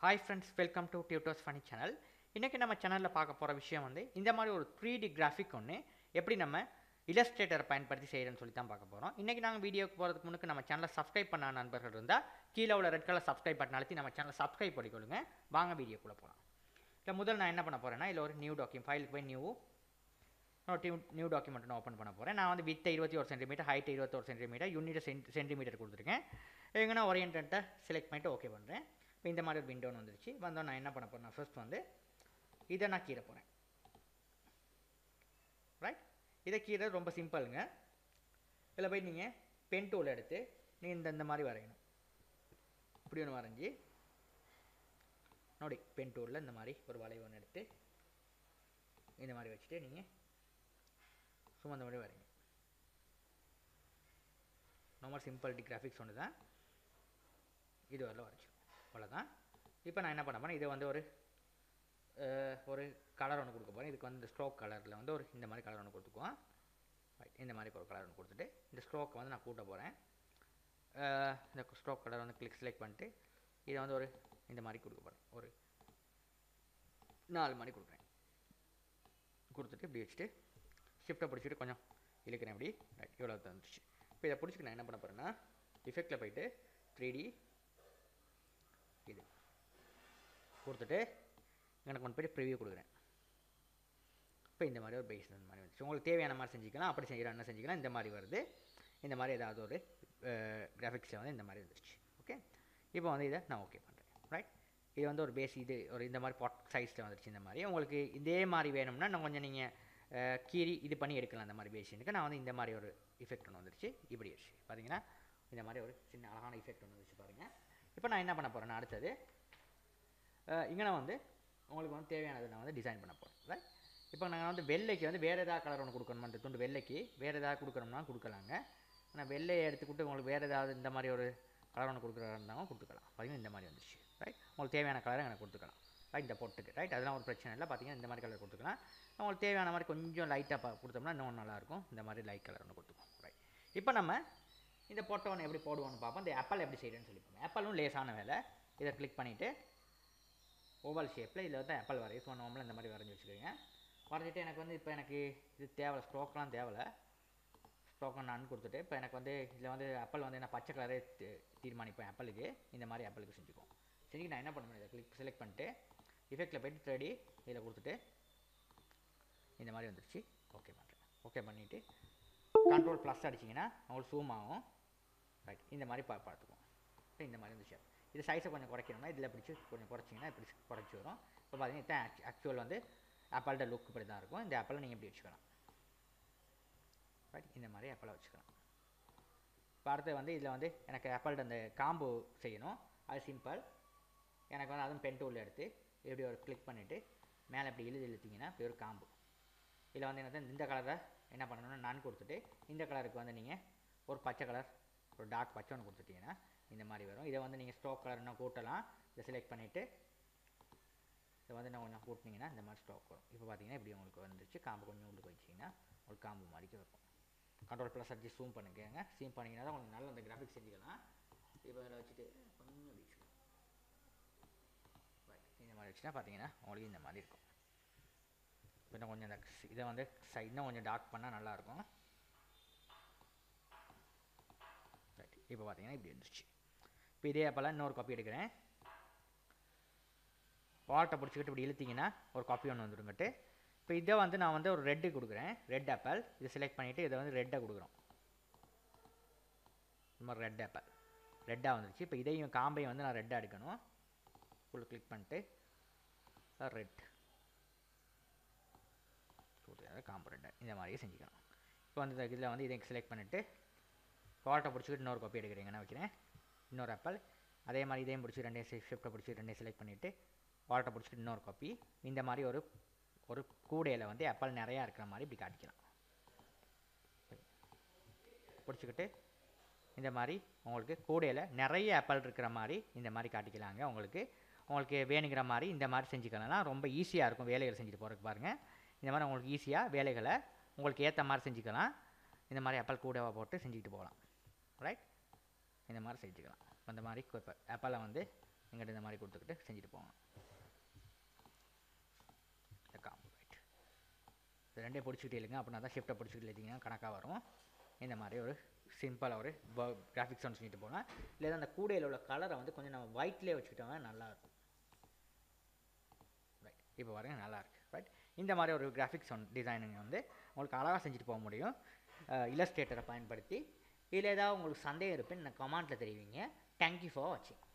Hi friends welcome to tutors funny channel இன்றைக்கி நம்ம சேனலில் பார்க்க போகிற விஷயம் வந்து இந்த மாதிரி ஒரு த்ரீ டி கிராஃபிக் ஒன்று எப்படி நம்ம இல்லஸ்ட்ரேட்டரை பயன்படுத்தி செய்கிறேன்னு சொல்லி தான் பார்க்க போகிறோம் இன்றைக்கி நாங்கள் வீடியோக்கு போகிறதுக்கு முன்னுக்கு நம்ம சேனலை சப்ஸ்கிரைப் பண்ண நண்பர்கள் இருந்தால் கீழே உள்ள ரெட் கலர் சப்ஸ்கிரைப் பட்டன் அழுத்தி நம்ம சேனலை சப்ஸ்கிரைப் பண்ணிக்கொள்ளுங்க வாங்க வீடியோக்குள்ளே போகலாம் இல்லை முதல் நான் என்ன பண்ண போகிறேன்னா இதில் ஒரு நியூ டாக்குமெண்ட் ஃபைலுக்கு போய் நியூ நியூ நியூ டாக்குமெண்ட் நான் ஓப்பன் பண்ண போகிறேன் நான் வந்து வித் இருபத்தி ஒரு சென்டிமீட்டர் ஹைட் இருபத்தொரு சென்டிமீட்டர் யூனிட் சென்டிமீட்டர் கொடுத்துருக்கேன் எங்கன்னா ஓரியன்ட்டை செலக்ட் பண்ணிட்டு ஓகே பண்ணுறேன் இப்போ இந்த மாதிரி ஒரு விண்டோன்னு வந்துருச்சு வந்தோம் நான் என்ன பண்ண போகிறேன் ஃபர்ஸ்ட் வந்து இதை நான் கீழே போகிறேன் ரைட் இதை கீழே ரொம்ப சிம்பிளுங்க இதில் போய் நீங்கள் பென் டூல் எடுத்து நீங்கள் இந்த இந்த மாதிரி வரையணும் இப்படி ஒன்று வரைஞ்சி நோடி பென் டூலில் இந்த மாதிரி ஒரு வளைவு ஒன்று எடுத்து இந்த மாதிரி வச்சுட்டு நீங்கள் சும்மா இந்த மாதிரி வரைங்க ரொம்ப சிம்பிள் டி கிராஃபிக்ஸ் ஒன்று தான் இது வரல வரைச்சிடும் அவ்வளோதான் இப்போ நான் என்ன பண்ண போறேன் இதை வந்து ஒரு அஹ், ஒரு கலர் ஒன்று கொடுக்க போகிறேன் இதுக்கு வந்து இந்த ஸ்ட்ரோக் கலரில் வந்து ஒரு இந்த மாதிரி கலர் ஒன்று கொடுத்துக்குவோம் Right, இந்த மாதிரி ஒரு கலர் ஒன்று கொடுத்துட்டு இந்த ஸ்ட்ரோக்கை வந்து நான் கூட்ட போகிறேன் இந்த ஸ்ட்ரோக் கலர் வந்து கிளிக் செலக்ட் பண்ணிட்டு இதை வந்து ஒரு இந்த மாதிரி கொடுக்க போகிறேன் ஒரு நாலு மாதிரி கொடுக்குறேன் கொடுத்துட்டு இப்படி வச்சுட்டு ஷிஃப்ட்டை பிடிச்சிட்டு கொஞ்சம் இழுக்கிறேன் இப்படி ரைட் இவ்வளோ வந்துருச்சு இப்போ இதை பிடிச்சிட்டு நான் என்ன பண்ண போகிறேன்னா இஃபெக்டில் போயிட்டு த்ரீ டி இது கொடுத்துட்டு எனக்கு ஒன்று போய்ட்டு ப்ரிவியூ கொடுக்குறேன் இப்போ இந்த மாதிரி ஒரு பேஸ் இந்த மாதிரி வந்துச்சு உங்களுக்கு தேவையான மாதிரி செஞ்சுக்கலாம் அப்படி செய்கிற என்ன செஞ்சுக்கலாம் இந்த மாதிரி வருது இந்த மாதிரி ஏதாவது ஒரு கிராஃபிக்ஸை வந்து இந்த மாதிரி வந்துருச்சு ஓகே இப்போ வந்து இதை நான் ஓகே பண்ணுறேன் ரைட் இது வந்து ஒரு பேஸ் இது ஒரு இந்த மாதிரி பாட் சைஸில் வந்துருச்சு இந்த மாதிரி உங்களுக்கு இதே மாதிரி வேணும்னா நான் கொஞ்சம் நீங்கள் கீறி இது பண்ணி எடுக்கலாம் அந்த மாதிரி பேஷனுக்கு நான் வந்து இந்த மாதிரி ஒரு இஃபெக்ட் ஒன்று வந்துருச்சு இப்படி ஆச்சு பார்த்தீங்கன்னா இந்த மாதிரி ஒரு சின்ன அழகான இஃபெக்ட் ஒன்று வந்துச்சு பாருங்கள் இப்போ நான் என்ன பண்ண போகிறேன்னா அடுத்தது இங்கே நான் வந்து உங்களுக்கு வந்து தேவையானதை நான் வந்து டிசைன் பண்ண போகிறேன் ரைட் இப்போ நாங்கள் வந்து வெள்ளைக்கு வந்து வேறு ஏதாவது கலர் ஒன்று கொடுக்கணுமா இந்த துண்டு வெள்ளைக்கு வேறு ஏதாவது கொடுக்கணும்னா கொடுக்கலாங்க ஆனால் வெள்ளையை எடுத்துக்கிட்டு உங்களுக்கு வேறு ஏதாவது இந்த மாதிரி ஒரு கலர் ஒன்று கொடுக்குறதா இருந்தாலும் கொடுத்துக்கலாம் பார்த்தீங்கன்னா இந்த மாதிரி வந்துச்சு ரைட் உங்களுக்கு தேவையான கலரை எனக்கு கொடுத்துக்கலாம் ரைட் இந்த பொட்டுக்கு ரைட் அதெல்லாம் ஒரு பிரச்சனை இல்லை பார்த்தீங்கன்னா இந்த மாதிரி கலர் கொடுத்துக்கலாம் உங்களுக்கு தேவையான மாதிரி கொஞ்சம் லைட்டாக கொடுத்தோம்னா இன்னும் நல்லாயிருக்கும் இந்த மாதிரி லைட் கலர் ஒன்று கொடுத்துக்கோம் ரைட் இப்போ நம்ம இந்த பொட்டை ஒன்று எப்படி போடுவோம்னு பார்ப்போம் இந்த ஆப்பிள் எப்படி செய்கிறேன்னு சொல்லி பார்ப்போம் ஆப்பிளும் லேசான வேலை இதை கிளிக் பண்ணிவிட்டு ஓவல் ஷேப்பில் இதில் வந்து ஆப்பிள் வரையும் ஸோ நார்மலாக இந்த மாதிரி வரைஞ்சி வச்சுக்கோங்க வரைஞ்சிட்டு எனக்கு வந்து இப்போ எனக்கு இது தேவை ஸ்ட்ரோக்லாம் தேவையில்ல ஸ்ட்ரோக்கை நான் கொடுத்துட்டு இப்போ எனக்கு வந்து இதில் வந்து ஆப்பிள் வந்து நான் பச்சை கலரே தீ- தீர்மானிப்பேன் ஆப்பிளுக்கு இந்த மாதிரி ஆப்பிளுக்கு செஞ்சுக்குவோம் சரி நான் என்ன பண்ணுவேன் இதை கிளிக் செலக்ட் பண்ணிட்டு இஃபெக்டில் போய்ட்டு தேடி இதில் கொடுத்துட்டு இந்த மாதிரி வந்துருச்சு ஓகே பண்ணுறேன் ஓகே பண்ணிவிட்டு கண்ட்ரோல் ப்ளஸ் அடிச்சிங்கன்னா உங்களுக்கு ஜூம் ஆகும் ரைட் இந்த மாதிரி பா பார்த்துக்குவோம் இப்போ இந்த மாதிரி வந்துச்சு இது சைஸை கொஞ்சம் குறைக்கணும்னா இதில் பிடிச்சி கொஞ்சம் குறைச்சிங்கன்னா இப்படி குறைச்சி வரும் இப்போ பார்த்தீங்கன்னா இதான் ஆக்சுவல் வந்து ஆப்பிளோட லுக் இப்படி தான் இருக்கும் இந்த ஆப்பிளை நீங்கள் இப்படி வச்சுக்கலாம் ரைட் இந்த மாதிரி ஆப்பிளை வச்சுக்கலாம் இப்போ அடுத்து வந்து இதில் வந்து எனக்கு ஆப்பிளோட அந்த காம்பு செய்யணும் அது சிம்பிள் எனக்கு வந்து அதுவும் பென் டூலில் எடுத்து இப்படி ஒரு கிளிக் பண்ணிவிட்டு மேலே இப்படி இழுது இழுத்தீங்கன்னா இப்படி ஒரு காம்பு இதில் வந்து என்ன இந்த கலரை என்ன பண்ணணும்னா நான் கொடுத்துட்டு இந்த கலருக்கு வந்து நீங்கள் ஒரு பச்சை கலர் ஒரு டார்க் பச்சை ஒன்று கொடுத்துட்டீங்கன்னா இந்த மாதிரி வரும் இதை வந்து நீங்கள் ஸ்ட்ரோக் கலர் இன்னும் கூட்டலாம் இதை செலக்ட் பண்ணிவிட்டு இதை வந்து இன்னும் கொஞ்சம் கூட்டினீங்கன்னா இந்த மாதிரி ஸ்ட்ரோக் வரும் இப்போ பார்த்தீங்கன்னா இப்படி உங்களுக்கு வந்துருச்சு காம்பு கொஞ்சம் உள்ளுக்கு வச்சிங்கன்னா ஒரு காம்பு மாதிரிக்கு இருக்கும் கண்ட்ரோல் ப்ளஸ் அடிச்சு ஜூம் பண்ணிக்கோங்க ஜூம் பண்ணிங்கன்னா தான் உங்களுக்கு நல்ல அந்த கிராஃபிக்ஸ் செஞ்சுக்கலாம் இப்போ இதில் வச்சுட்டு கொஞ்சம் இப்படி வச்சுக்கோங்க Right. இந்த மாதிரி வச்சுன்னா பார்த்தீங்கன்னா உங்களுக்கு இந்த மாதிரி இருக்கும் இப்போ இன்னும் கொஞ்சம் இந்த ஸ்- இதை வந்து சை இன்னும் கொஞ்சம் டார்க் பண்ணால் நல்லாயிருக்கும் ரைட் இப்போ பார்த்தீங்கன்னா இப்படி வந்துருச்சு இப்போ இதே அப்போல்லாம் இன்னொரு காப்பி எடுக்கிறேன் பாட்டை பிடிச்சிக்கிட்டு இப்படி இழுத்தீங்கன்னா ஒரு காப்பி ஒன்று வந்துருங்கட்டு இப்போ இதை வந்து நான் வந்து ஒரு ரெட்டு கொடுக்குறேன் ரெட் ஆப்பிள் இதை செலக்ட் பண்ணிவிட்டு இதை வந்து ரெட்டை கொடுக்குறோம் இந்த மாதிரி ரெட் ஆப்பிள் ரெட்டாக வந்துருச்சு இப்போ இதையும் காம்பையும் வந்து நான் ரெட்டாக எடுக்கணும் ஃபுல் கிளிக் பண்ணிட்டு ரெட் காம்பு ரெட்டை இந்த மாதிரியே செஞ்சுக்கலாம் இப்போ வந்து இதில் வந்து இதை செலக்ட் பண்ணிவிட்டு பாட்டை பிடிச்சிக்கிட்டு இன்னொரு காப்பி எடுக்கிறீங்கன்னா வைக்கிறேன் இன்னொரு ஆப்பிள் அதே மாதிரி இதையும் பிடிச்சி ரெண்டே ஷிஃப்ட்டை பிடிச்சி ரெண்டே செலக்ட் பண்ணிவிட்டு வால்ட்டை பிடிச்சிட்டு இன்னொரு காப்பி இந்த மாதிரி ஒரு ஒரு கூடையில் வந்து ஆப்பிள் நிறையா இருக்கிற மாதிரி இப்படி காட்டிக்கலாம் பிடிச்சிக்கிட்டு இந்த மாதிரி உங்களுக்கு கூடையில் நிறைய ஆப்பிள் இருக்கிற மாதிரி இந்த மாதிரி காட்டிக்கலாங்க உங்களுக்கு உங்களுக்கு வேணுங்கிற மாதிரி இந்த மாதிரி செஞ்சுக்கலாம் ரொம்ப ஈஸியாக இருக்கும் வேலைகள் செஞ்சுட்டு போகிறதுக்கு பாருங்கள் இந்த மாதிரி உங்களுக்கு ஈஸியாக வேலைகளை உங்களுக்கு ஏற்ற மாதிரி செஞ்சுக்கலாம் இந்த மாதிரி ஆப்பிள் கூடவா போட்டு செஞ்சுக்கிட்டு போகலாம் ரைட் இந்த மாதிரி செஞ்சுக்கலாம் அந்த மாதிரி இப்போ ஆப்பிளை வந்து எங்கிட்ட இந்த மாதிரி கொடுத்துக்கிட்டு செஞ்சுட்டு போங்க இந்த காம்போ ரைட் இது ரெண்டே பிடிச்சிக்கிட்டே இல்லைங்க அப்படின்னா தான் ஷிஃப்ட்டை பிடிச்சிக்கிட்டு இல்லைங்க கணக்காக வரும் இந்த மாதிரி ஒரு சிம்பிளாக ஒரு கிராஃபிக்ஸ் ஒன்று செஞ்சுட்டு போங்க இல்லை அந்த கூடையில் உள்ள கலரை வந்து கொஞ்சம் நம்ம ஒயிட்லேயே வச்சுக்கிட்டோம்னா நல்லாயிருக்கும் ரைட் இப்போ பாருங்க நல்லா இருக்கு ரைட் இந்த மாதிரி ஒரு கிராஃபிக்ஸ் ஒன் டிசைனிங் வந்து உங்களுக்கு அழகாக செஞ்சுட்டு போக முடியும் இல்லஸ்ட்ரேட்டரை பயன்படுத்தி இதில் ஏதாவது உங்களுக்கு சந்தேகம் இருப்பேன் நான் கமெண்ட்டில் தெரிவிங்க தேங்க்யூ ஃபார் வாட்சிங்